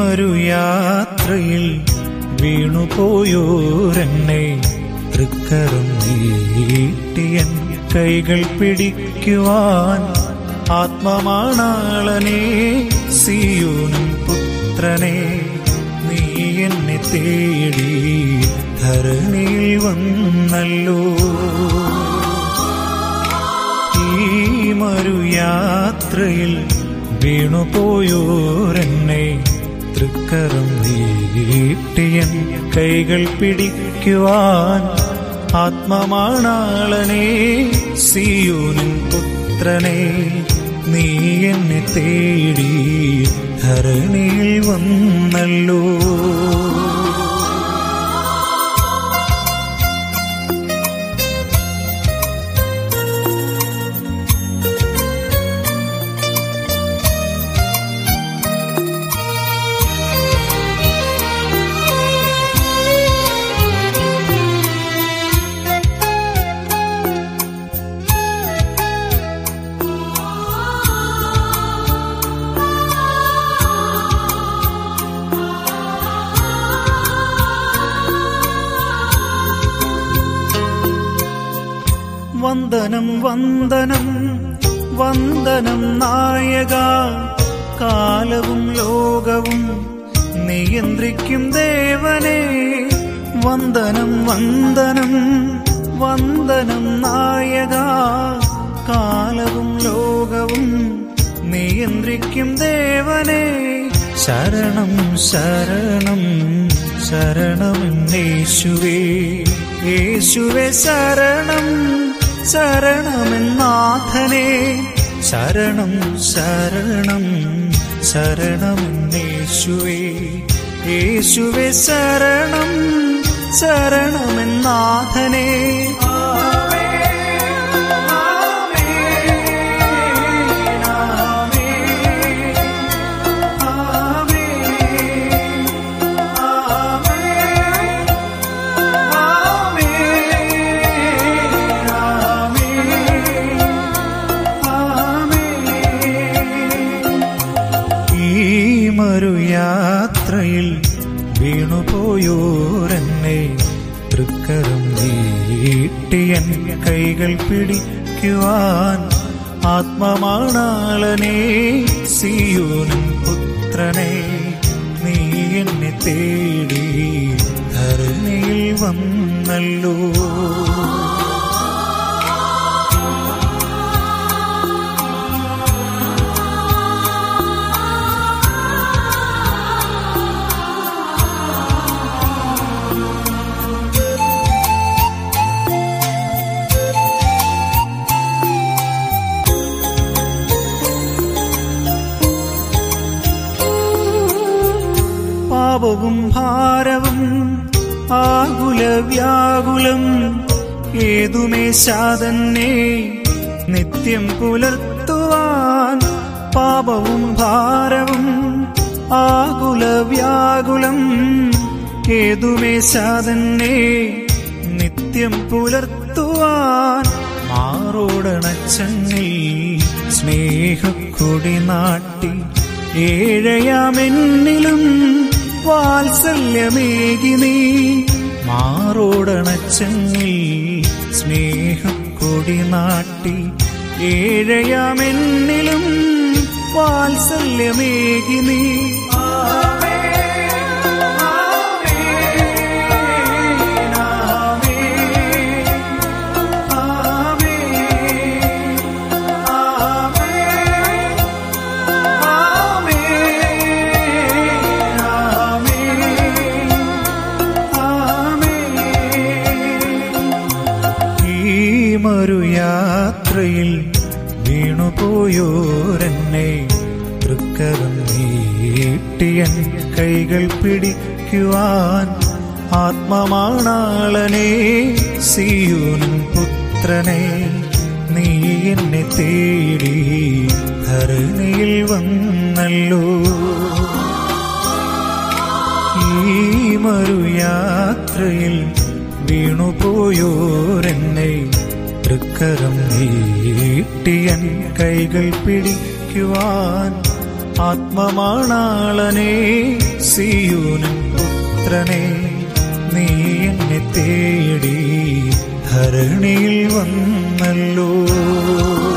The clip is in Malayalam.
മരുയാത്രയിൽ വീണുപോയോരെന്നെ തൃക്കരം നീട്ടിയൻ കൈകൾ പിടിക്കുവാൻ ആത്മമാണാളനെ സിയൂനും പുത്രനെ നീ എന്നെ തേടി ധരണിയിൽ വന്നല്ലോ ഈ മരുയാത്രയിൽ വീണുപോയോരെന്നെ തൃക്കരം നീട്ടിയൻ കൈകൾ പിടിക്കുവാൻ ആത്മമാണാളനെ സിയൂനിൻ പുത്രനെ നീ എന്നെ തേടി ധരണിയിൽ വന്നല്ലോ വന്ദനം വന്ദനം വന്ദനം നായക കാലവും ലോകവും നിയന്ത്രിക്കും ദേവനെ വന്ദനം വന്ദനം വന്ദനം നായക കാലവും ലോകവും നിയന്ത്രിക്കും ദേവനെ ശരണം ശരണം ശരണമെന്നേശുവേ യേശുവേ ശരണം ശരണമെന്നാഥനെ ശരണം ശരണം ശരണമെന്നേശുവേ യേശുവേ ശരണം ശരണമെന്നാഥനെ ഈ മരുയാത്രയിൽ വീണുപോയോരെന്നെ തൃക്കരം നീട്ടിയൻ കൈകൾ പിടിക്കുവാൻ ആത്മമാണാളനെ സിയൂനും പുത്രനെ നീ എന്നെ തേടി ധരണിയിൽ വന്നല്ലോ പാപവും ഭാരവും ആകുല വ്യാകുലം ഏതുമേ ശാതന്നെ നിത്യം പുലർത്തുവാൻ പാപവും ഭാരവും ആകുല വ്യാകുലം ഏതുമേ ശാതന്നെ നിത്യം പുലർത്തുവാൻ മാറോടണച്ചന്നിൽ സ്നേഹക്കൊടി നാട്ടി ഏഴയാമെന്നിലും വാത്സല്യമേകി നീ മാറോടണച്ചങ്ങിൽ സ്നേഹക്കൊടി നാട്ടി ഏഴയാമെന്നിലും വാത്സല്യമേകി നീ ഈ മരുയാത്രയിൽ വീണുപോയോരെന്നെ തൃക്കരം നീട്ടിയൻ കൈകൾ പിടിക്കുവാൻ ആത്മമാണാളനെ സിയൂനും പുത്രനെ നീ എന്നെ തേടി ധരണിയിൽ വന്നല്ലോ ഈ മരുയാത്രയിൽ വീണുപോയോരെന്നെ തൃക്കരം നീട്ടിയൻ കൈകൾ പിടിക്കുവാൻ ആത്മമാണാളനെ സിയൂനൻ പുത്രനെ നീ എന്നെ തേടി ധരണിയിൽ വന്നല്ലോ